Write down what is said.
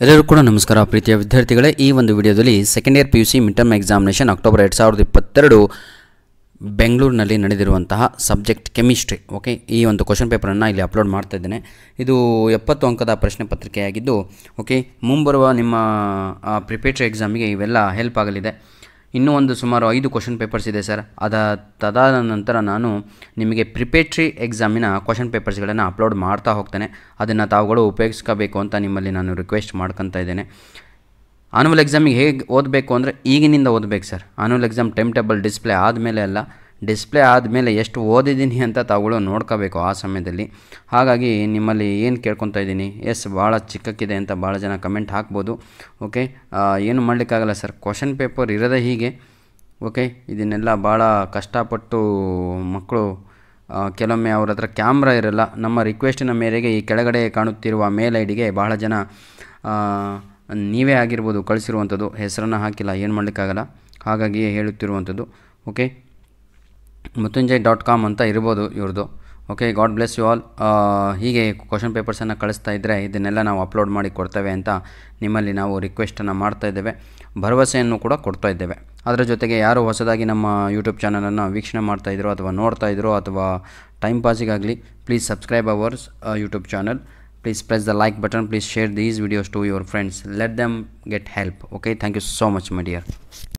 ಎಲ್ಲರಿಗೂ ಕೂಡ ನಮಸ್ಕಾರ ಪ್ರೀತಿಯ ವಿದ್ಯಾರ್ಥಿಗಳೇ ಈ ಒಂದು ವಿಡಿಯೋದಲ್ಲಿ second year P U C mid term examination October ಎರಡು ಸಾವಿರದ ಇಪ್ಪತ್ತೆರಡು ಬೆಂಗಳೂರಿನಲ್ಲಿ ನಡೆದಿರುವಂತಹ ಸಬ್ಜೆಕ್ಟ್ ಕೆಮಿಸ್ಟ್ರಿ ಓಕೆ ಈ ಒಂದು ಕ್ವಶನ್ ಪೇಪರನ್ನು ಇಲ್ಲಿ ಅಪ್ಲೋಡ್ ಮಾಡ್ತಾ ಇದ್ದೇನೆ ಇದು ಎಪ್ಪತ್ತು ಅಂಕದ ಪ್ರಶ್ನೆ ಪತ್ರಿಕೆಯಾಗಿದ್ದು ಓಕೆ ಮುಂಬರುವ ನಿಮ್ಮ ಪ್ರಿಪೇಟ್ರಿ ಎಕ್ಸಾಮಿಗೆ ಇವೆಲ್ಲ ಹೆಲ್ಪ್ ಆಗಲಿದೆ ಇನ್ನೂ ಒಂದು ಸುಮಾರು ಐದು ಕ್ವಶನ್ ಪೇಪರ್ಸ್ ಇದೆ ಸರ್ ಅದ ತದಾದ ನಂತರ ನಾನು ನಿಮಗೆ ಪ್ರಿಪೇಟ್ರಿ ಎಕ್ಸಾಮಿನ ಕ್ವಶನ್ ಪೇಪರ್ಸ್ಗಳನ್ನು ಅಪ್ಲೋಡ್ ಮಾಡ್ತಾ ಹೋಗ್ತೇನೆ ಅದನ್ನು ತಾವುಗಳು ಉಪಯೋಗಿಸ್ಕೋಬೇಕು ಅಂತ ನಿಮ್ಮಲ್ಲಿ ನಾನು ರಿಕ್ವೆಸ್ಟ್ ಮಾಡ್ಕೊತಾ ಇದ್ದೇನೆ ಆನ್ಯುವಲ್ ಎಕ್ಸಾಮಿಗೆ ಹೇಗೆ ಓದಬೇಕು ಅಂದರೆ ಈಗಿನಿಂದ ಓದಬೇಕು sir annual exam time table display ಆದಮೇಲೆ ಅಲ್ಲ ಡಿಸ್ಪ್ಲೇ ಆದಮೇಲೆ ಎಷ್ಟು ಓದಿದ್ದೀನಿ ಅಂತ ತಾವುಗಳು ನೋಡ್ಕೋಬೇಕು ಆ ಸಮಯದಲ್ಲಿ ಹಾಗಾಗಿ ನಿಮ್ಮಲ್ಲಿ ಏನು ಕೇಳ್ಕೊತಾ ಇದ್ದೀನಿ ಎಸ್ ಭಾಳ ಚಿಕ್ಕಕ್ಕಿದೆ ಅಂತ ಭಾಳ ಜನ ಕಮೆಂಟ್ ಹಾಕ್ಬೋದು ಓಕೆ ಏನು ಮಾಡಲಿಕ್ಕಾಗಲ್ಲ ಸರ್ ಕ್ವಶನ್ ಪೇಪರ್ ಇರೋದೇ ಹೀಗೆ ಓಕೆ ಇದನ್ನೆಲ್ಲ ಭಾಳ ಕಷ್ಟಪಟ್ಟು ಮಕ್ಕಳು ಆ, ಕೆಲವೊಮ್ಮೆ ಅವ್ರ ಹತ್ರ ಕ್ಯಾಮ್ರಾ ಇರಲ್ಲ ನಮ್ಮ ರಿಕ್ವೆಸ್ಟಿನ ಮೇರೆಗೆ ಈ ಕೆಳಗಡೆ ಕಾಣುತ್ತಿರುವ ಮೇಲ್ ಐ ಡಿಗೆ ಬಹಳ ಜನ ಆ, ನೀವೇ ಆಗಿರ್ಬೋದು ಕಳಿಸಿರುವಂಥದ್ದು ಹೆಸರನ್ನು ಹಾಕಿಲ್ಲ ಏನು ಮಾಡಲಿಕ್ಕಾಗಲ್ಲ ಹಾಗಾಗಿ ಹೇಳುತ್ತಿರುವಂಥದ್ದು ಓಕೆ ಮೃತ್ಯುಂಜಯ್ ಡಾಟ್ ಕಾಮ್ ಅಂತ ಇರ್ಬೋದು ಇವ್ರದ್ದು okay god bless you all ಹೀಗೆ ಕ್ವಶನ್ ಪೇಪರ್ಸನ್ನು ಕಳಿಸ್ತಾ ಇದ್ದರೆ ಇದನ್ನೆಲ್ಲ ನಾವು ಅಪ್ಲೋಡ್ ಮಾಡಿ ಕೊಡ್ತೇವೆ ಅಂತ ನಿಮ್ಮಲ್ಲಿ ನಾವು ರಿಕ್ವೆಸ್ಟನ್ನು ಮಾಡ್ತಾ ಇದ್ದೇವೆ ಭರವಸೆಯನ್ನು ಕೂಡ ಕೊಡ್ತಾ ಇದ್ದೇವೆ ಅದರ ಜೊತೆಗೆ ಯಾರು ಹೊಸದಾಗಿ ನಮ್ಮ ಯೂಟ್ಯೂಬ್ ಚಾನಲನ್ನು ವೀಕ್ಷಣೆ ಮಾಡ್ತಾ ಇದ್ರೋ ಅಥವಾ ನೋಡ್ತಾ ಇದ್ರೋ ಅಥವಾ ಟೈಮ್ ಪಾಸಿಗಾಗಲಿ please subscribe ours YouTube channel please press the like button please share these videos to your friends let them get help okay thank you so much my dear